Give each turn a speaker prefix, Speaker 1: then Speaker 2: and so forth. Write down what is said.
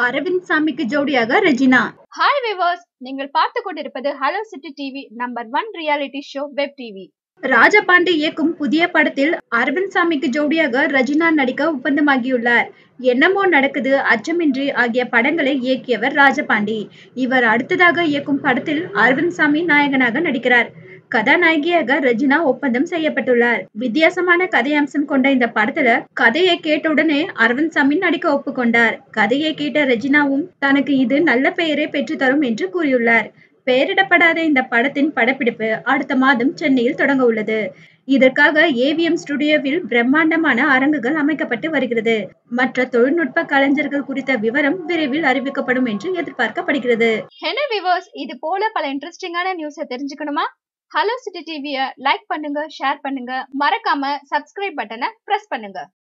Speaker 1: அரவிந்த் சாமிக்கு ஜோடியாக Regina
Speaker 2: hi viewers நீங்கள் பார்த்து கொண்டிருப்பது Hello City TV number one reality show web TV
Speaker 1: Rajapandi இயக்கும் புதிய படத்தில் அரவிந்த் சாமிக்கு ஜோடியாக ரஜினா நடிக்க ஒப்பந்தமாகியுள்ளார் என்னமோ நடக்குது அச்சமின்றி ஆகிய படங்களை இயக்கியவர் ராஜபாண்டி இவர் அடுத்ததாக இயக்கும் படத்தில் அரவிந்த் சாமி நாயகனாக நடிக்கிறார் கதாநாயகியாக ரஜினா ஒப்பந்தம் செய்யப்பட்டுள்ளார் வித்தியாசமான கதையம்சம் கொண்ட இந்த படத்துல கதையை கேட்ட உடனே அரவிந்த் சாமி நடிக்க ஒப்புக்கொண்டார் கதையை கேட்ட ரெஜினாவும் தனக்கு இது நல்ல பெயரை பெற்றுத்தரும் என்று கூறியுள்ளார் பெயரிடப்படாத இந்த படத்தின் படப்பிடிப்பு அடுத்த மாதம் சென்னையில் தொடங்க உள்ளது இதற்காக ஏவிஎம் ஸ்டுடியோவில் பிரம்மாண்டமான அரங்குகள் அமைக்கப்பட்டு வருகிறது மற்ற தொழில்நுட்ப கலைஞர்கள் குறித்த விவரம் விரைவில் அறிவிக்கப்படும் என்று எதிர்பார்க்கப்படுகிறது
Speaker 2: என்ன விவர்ஸ் இது போல பல இன்ட்ரெஸ்டிங்கான நியூஸை தெரிஞ்சுக்கணுமா ஹலோ சிட்டி டிவியை லைக் பண்ணுங்க ஷேர் பண்ணுங்க மறக்காம சப்ஸ்கிரைப் பட்டனை பிரஸ் பண்ணுங்க